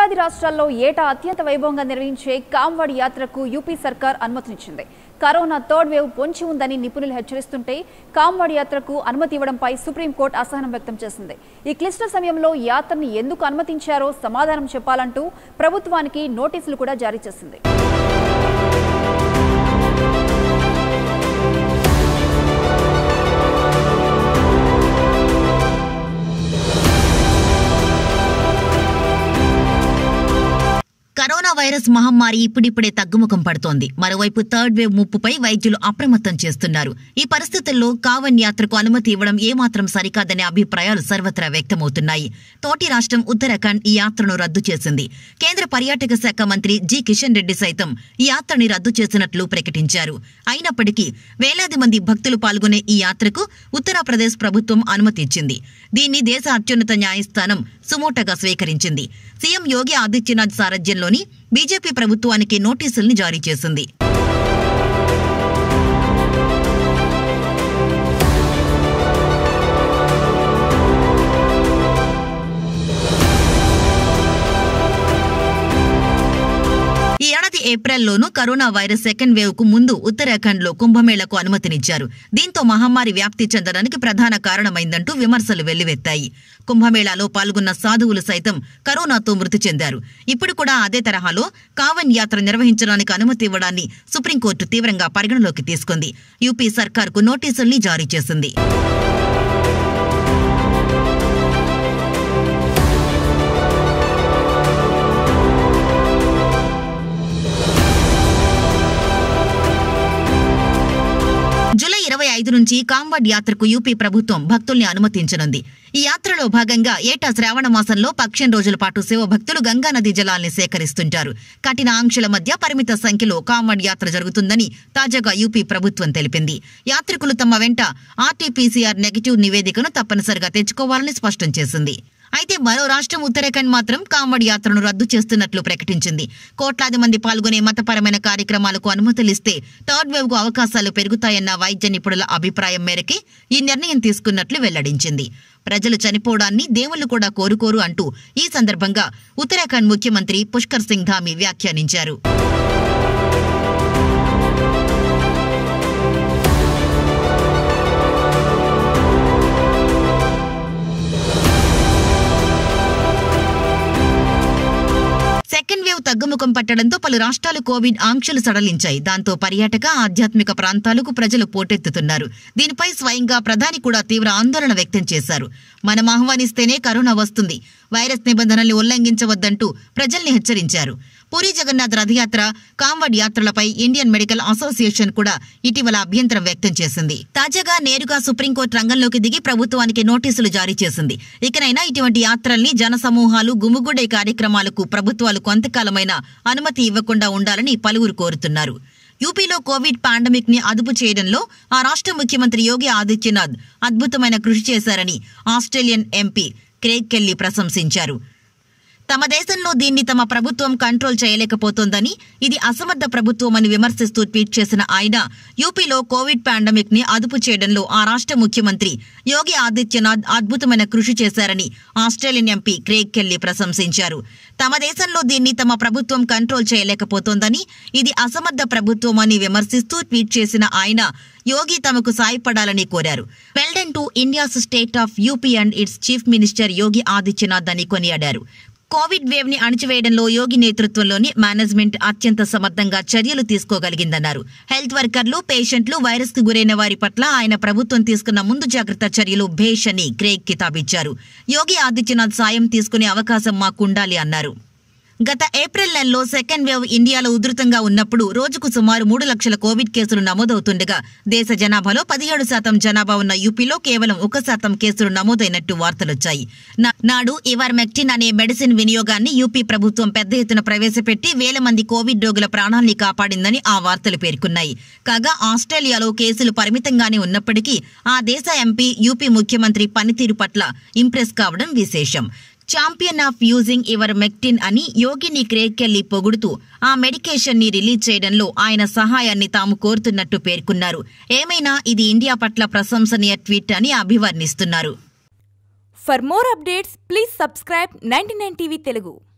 ఉత్తరాది రాష్ట్రాల్లో ఏటా అత్యంత వైభవంగా నిర్వహించే కామ్వాడి యాత్రకు యూపీ సర్కార్ అనుమతినిచ్చింది కరోనా థర్డ్ వేవ్ పొంచి ఉందని నిపుణులు హెచ్చరిస్తుంటే కామ్వాడి యాత్రకు అనుమతి ఇవ్వడంపై సుప్రీంకోర్టు అసహనం వ్యక్తం చేసింది ఈ క్లిష్ట సమయంలో యాత్రని ఎందుకు అనుమతించారో సమాధానం చెప్పాలంటూ ప్రభుత్వానికి నోటీసులు కూడా జారీ చేసింది కరోనా వైరస్ మహమ్మారి ఇప్పుడిప్పుడే తగ్గుముఖం పడుతోంది మరోవైపు థర్డ్ వేవ్ ముప్పుపై వైద్యులు అప్రమత్తం చేస్తున్నారు ఈ పరిస్థితుల్లో కావన్ యాత్రకు అనుమతి ఇవ్వడం ఏమాత్రం సరికాదనే అభిప్రాయాలు సర్వత్రా వ్యక్తమవుతున్నాయి తోటి రాష్ట్రం ఉత్తరాఖండ్ ఈ యాత్రను రద్దు చేసింది కేంద్ర పర్యాటక శాఖ మంత్రి జి కిషన్ రెడ్డి సైతం ఈ యాత్రని రద్దు చేసినట్లు ప్రకటించారు అయినప్పటికీ వేలాది మంది భక్తులు పాల్గొనే ఈ యాత్రకు ఉత్తరప్రదేశ్ ప్రభుత్వం అనుమతి ఇచ్చింది దీన్ని దేశ అత్యున్నత న్యాయస్థానం సుమోటగా స్వీకరించింది సీఎం యోగి ఆదిత్యనాథ్ సారథ్యంలోని బీజేపీ ప్రభుత్వానికి నోటీసుల్ని జారీ చేసింది ఈ ఏడాది ఏప్రిల్లోనూ కరోనా వైరస్ సెకండ్ వేవ్ కు ముందు ఉత్తరాఖండ్ లో కుంభమేళకు అనుమతినిచ్చారు దీంతో మహమ్మారి వ్యాప్తి చెందడానికి ప్రధాన కారణమైందంటూ విమర్శలు వెల్లువెత్తాయి కుంభమేళాలో పాల్గొన్న సాధువులు సైతం కరోనాతో మృతి చెందారు ఇప్పుడు కూడా అదే తరహాలో కావన్ యాత్ర నిర్వహించడానికి అనుమతి ఇవ్వడాన్ని సుప్రీంకోర్టు తీవ్రంగా పరిగణలోకి తీసుకుంది యూపీ సర్కార్కు నోటీసుల్ని జారీ చేసింది జూలై ఇరవై ఐదు నుంచి కాంవాడ్ యాత్రకు యూపీ ప్రభుత్వం భక్తుల్ని అనుమతించనుంది ఈ యాత్రలో భాగంగా ఏటా శ్రావణ మాసంలో పక్షం రోజుల పాటు శివభక్తులు గంగానది జలాల్ని సేకరిస్తుంటారు కఠిన ఆంక్షల మధ్య పరిమిత సంఖ్యలో కాంవాడ్ యాత్ర జరుగుతుందని తాజాగా యూపీ ప్రభుత్వం తెలిపింది యాత్రికులు తమ వెంట ఆర్టీపీసీఆర్ నెగిటివ్ నివేదికను తప్పనిసరిగా తెచ్చుకోవాలని స్పష్టం చేసింది అయితే మరో రాష్ట్రం ఉత్తరాఖండ్ మాత్రం కాంవడ్ యాత్రను రద్దు చేస్తున్నట్లు ప్రకటించింది కోట్లాది మంది పాల్గొనే మతపరమైన కార్యక్రమాలకు అనుమతులిస్తే థర్డ్ వేవ్ కు అవకాశాలు పెరుగుతాయన్న వైద్య నిపుణుల అభిప్రాయం మేరకే ఈ నిర్ణయం తీసుకున్నట్లు వెల్లడించింది ప్రజలు చనిపోవడాన్ని దేవుళ్లు కూడా కోరుకోరు అంటూ ఈ సందర్భంగా ఉత్తరాఖండ్ ముఖ్యమంత్రి పుష్కర్ సింగ్ ధామి వ్యాఖ్యానించారు సెకండ్ వేవ్ తగ్గుముఖం పట్టడంతో పలు రాష్ట్రాలు కోవిడ్ ఆంక్షలు సడలించాయి దాంతో పర్యాటక ఆధ్యాత్మిక ప్రాంతాలకు ప్రజలు పోటెత్తుతున్నారు దీనిపై స్వయంగా ప్రధాని కూడా తీవ్ర ఆందోళన వ్యక్తం చేశారు మనం ఆహ్వానిస్తేనే కరోనా వస్తుంది వైరస్ నిబంధనల్ని ఉల్లంఘించవద్దంటూ ప్రజల్ని హెచ్చరించారు పూరి జగన్నాథ్ రథయాత్ర కాంవడ్ యాత్రలపై ఇండియన్ మెడికల్ అసోసియేషన్ కూడా ఇటీవల అభ్యంతరం వ్యక్తం చేసింది తాజాగా నేరుగా సుప్రీంకోర్టు రంగంలోకి దిగి ప్రభుత్వానికి నోటీసులు జారీ చేసింది ఇకనైనా ఇటువంటి యాత్రల్ని జనసమూహాలు గుమిగూడే కార్యక్రమాలకు ప్రభుత్వాలు కొంతకాలమైన అనుమతి ఇవ్వకుండా ఉండాలని పలువురు కోరుతున్నారు యూపీలో కోవిడ్ పాండమిక్ ని అదుపు చేయడంలో ఆ రాష్ట్ర ముఖ్యమంత్రి యోగి ఆదిత్యనాథ్ అద్భుతమైన కృషి చేశారని ఆస్ట్రేలియన్ ఎంపీ క్రేగ్ కెల్లీ ప్రశంసించారు తమ దేశంలో దీన్ని తమ ప్రభుత్వం కంట్రోల్ చేయలేకపోతోందని ఇది అసమర్థ ప్రభుత్వం అని విమర్శిస్తూ ట్వీట్ చేసిన ఆయన యూపీలో కోవిడ్ పాండమిక్ ని అదుపు చేయడంలో ఆ రాష్ట్ర ముఖ్యమంత్రి యోగి ఆదిత్యనాథ్ అద్భుతమైన కృషి చేశారని ఆస్ట్రేలియన్ ఎంపీ క్రేగ్ కెల్లీ ప్రశంసించారు తమ దేశంలో దీన్ని తమ ప్రభుత్వం కంట్రోల్ చేయలేకపోతోందని ఇది అసమర్థ ప్రభుత్వం అని విమర్శిస్తూ ట్వీట్ చేసిన ఆయన యోగి తమకు సాయపడాలని కోరారు well done to India's state of UP and its chief minister Yogi Adityanath అని కొనియాడారు కోవిడ్ వేవ్ ని అణిచివేయడంలో యోగి నేతృత్వంలోని మేనేజ్మెంట్ అత్యంత సమర్థంగా చర్యలు తీసుకోగలిగిందన్నారు హెల్త్ వర్కర్లు పేషెంట్లు వైరస్ కు గురైన వారి పట్ల ఆయన ప్రభుత్వం తీసుకున్న ముందు జాగ్రత్త చర్యలు భేష్ అని క్రేగ్ కితాబిచ్చారు యోగి ఆదిత్యనాథ్ సాయం తీసుకునే అవకాశం మాకుండాలి అన్నారు గత ఏప్రిల్ నెలలో సెకండ్ వేవ్ ఇండియాలో ఉధృతంగా ఉన్నప్పుడు రోజుకు సుమారు మూడు లక్షల కోవిడ్ కేసులు నమోదవుతుండగా దేశ జనాభాలో పదిహేడు శాతం జనాభా ఉన్న యూపీలో కేవలం ఒక శాతం కేసులు నమోదైనట్టు వార్తలొచ్చాయి నా- నాడు ఇవర్మెక్టిన్ అనే మెడిసిన్ వినియోగాన్ని యూపీ ప్రభుత్వం పెద్ద ఎత్తున ప్రవేశపెట్టి వేల మంది కోవిడ్ రోగుల ప్రాణాల్ని కాపాడిందని ఆ వార్తలు పేర్కొన్నాయి కాగా ఆస్ట్రేలియాలో కేసులు పరిమితంగానే ఉన్నప్పటికీ ఆ దేశ ఎంపీ యూపీ ముఖ్యమంత్రి పనితీరు పట్ల ఇంప్రెస్ కావడం విశేషం champion of using ivermectin అని యోగిని క్రేకెళ్లి పొగుడుతూ ఆ మెడికేషన్ ని రిలీజ్ చేయడంలో ఆయన సహాయాన్ని తాము కోరుతున్నట్టు పేర్కొన్నారు ఏమైనా ఇది ఇండియా పట్ల ప్రశంసనీయ ట్వీట్ అని అభివర్ణిస్తున్నారు For more updates, please subscribe 99 TV Telugu.